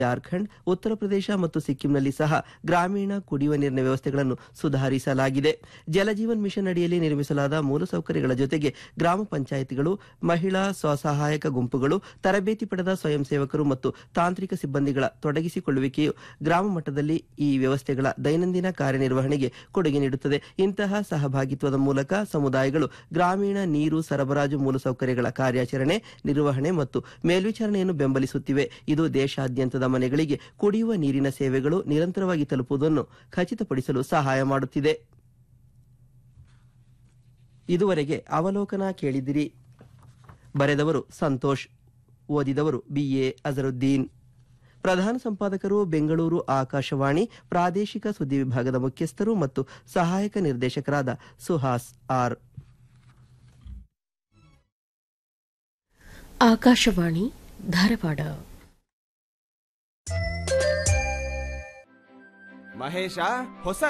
ಜಾರ್ಖಂಡ್ ಉತ್ತರ ಪ್ರದೇಶ ಮತ್ತು ಸಿಕ್ಕಿಂನಲ್ಲಿ ಸಹ ಗ್ರಾಮೀಣ ಕುಡಿಯುವ ನೀರಿನ ವ್ಯವಸ್ಥೆಗಳನ್ನು ಸುಧಾರಿಸಲಾಗಿದೆ ಜಲಜೀವನ್ ಮಿಷನ್ ಅಡಿಯಲ್ಲಿ ನಿರ್ಮಿಸಲಾದ ಮೂಲಸೌಕರ್ಯಗಳ ಜೊತೆಗೆ ಗ್ರಾಮ ಪಂಚಾಯಿತಿಗಳು ಮಹಿಳಾ ಸ್ವಸಹಾಯಕ ಗುಂಪುಗಳು ತರಬೇತಿ ಪಡೆದ ಸ್ವಯಂ ಸೇವಕರು ಮತ್ತು ತಾಂತ್ರಿಕ ಸಿಬ್ಬಂದಿಗಳ ತೊಡಗಿಸಿಕೊಳ್ಳುವಿಕೆಯು ಗ್ರಾಮ ಮಟ್ಟದಲ್ಲಿ ಈ ವ್ಯವಸ್ಥೆಗಳ ದೈನಂದಿನ ಕಾರ್ಯನಿರ್ವಹಣೆಗೆ ಕೊಡುಗೆ ನೀಡುತ್ತದೆ ಇಂತಹ ಸಹಭಾಗಿತ್ವದ ಮೂಲಕ ಸಮುದಾಯಗಳು ಗ್ರಾಮೀಣ ನೀರು ಸರಬರಾಜು ಮೂಲಸೌಕರ್ಯಗಳ ಕಾರ್ಯಾಚರಣೆ ನಿರ್ವಹಣೆ ಮತ್ತು ಮೇಲ್ವಿಚಾರಣೆಯನ್ನು ಬೆಂಬಲಿಸುತ್ತಿವೆ ಇದು ದೇಶಾದ್ಯಂತದ ಮನೆಗಳಿಗೆ ಕುಡಿಯುವ ನೀರಿನ ಸೇವೆಗಳು ನಿರಂತರವಾಗಿ ತಲುಪುವುದನ್ನು ಖಚಿತಪಡಿಸಲು ಸಹಾಯ ಮಾಡುತ್ತಿದೆ ಇದುವರೆಗೆ ಅವಲೋಕನ ಕೇಳಿದಿರಿ ಬರೆದವರು ಸಂತೋಷ್ ಓದಿದವರು ಬಿಎ ಅಜರುದ್ದೀನ್ ಪ್ರಧಾನ ಸಂಪಾದಕರು ಬೆಂಗಳೂರು ಆಕಾಶವಾಣಿ ಪ್ರಾದೇಶಿಕ ಸುದ್ದಿ ವಿಭಾಗದ ಮುಖ್ಯಸ್ಥರು ಮತ್ತು ಸಹಾಯಕ ನಿರ್ದೇಶಕರಾದ ಸುಹಾಸ್ ಆರ್ ಆಕಾಶವಾಣಿ ಧಾರವಾಡ ಮಹೇಶ ಹೊಸ